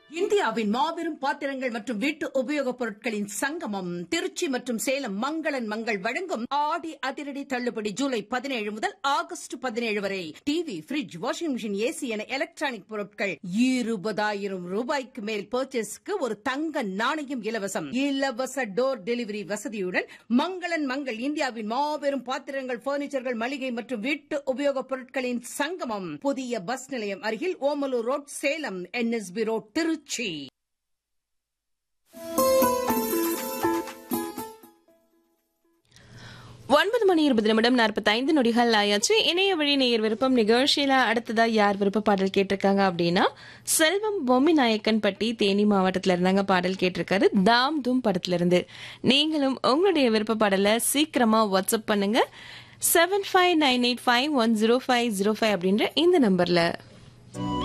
இந்தியாவின் மாபெரும் பாத்திரங்கள் மற்றும் வீட்டு உபயோகப் பொருட்களின் சங்கமம் திருச்சி மற்றும் சேலம் மங்களன் மங்கள் வழங்கும் ஆடி அதிரடி தள்ளுபடி ஜூலை பதினேழு முதல் ஆகஸ்ட் பதினேழு வரை TV fridge washing machine AC என எலக்ட்ரானிக் பொருட்கள் இருபதாயிரம் ரூபாய்க்கு மேல் பர்ச்சேஸ்க்கு ஒரு தங்க நாணயம் இலவசம் இலவச டோர் டெலிவரி வசதியுடன் மங்களன் மங்கள் இந்தியாவின் மாபெரும் பாத்திரங்கள் பர்னிச்சர்கள் மளிகை மற்றும் வீட்டு உபயோகப் பொருட்களின் சங்கமம் புதிய பஸ் நிலையம் அருகில் Omalur road Salem NSB road Trichy ஒன்பது மணி இருபது நிமிடம் நாற்பத்தைந்து நொடிகள் ஆயாச்சு இணைய வழி நேயர் விருப்பம் நிகழ்ச்சியில அடுத்ததா யார் விருப்ப பாடல் கேட்டிருக்காங்க அப்படின்னா செல்வம் பொம்மி நாயக்கன் பட்டி தேனி மாவட்டத்துல இருந்தாங்க பாடல் கேட்டிருக்காரு தாம் தூம் படத்துல இருந்து நீங்களும் உங்களுடைய விருப்ப பாடலை சீக்கிரமா வாட்ஸ்அப் பண்ணுங்க seven five nine eight five one zero five zero five அப்படின்ற இந்த நம்பர்ல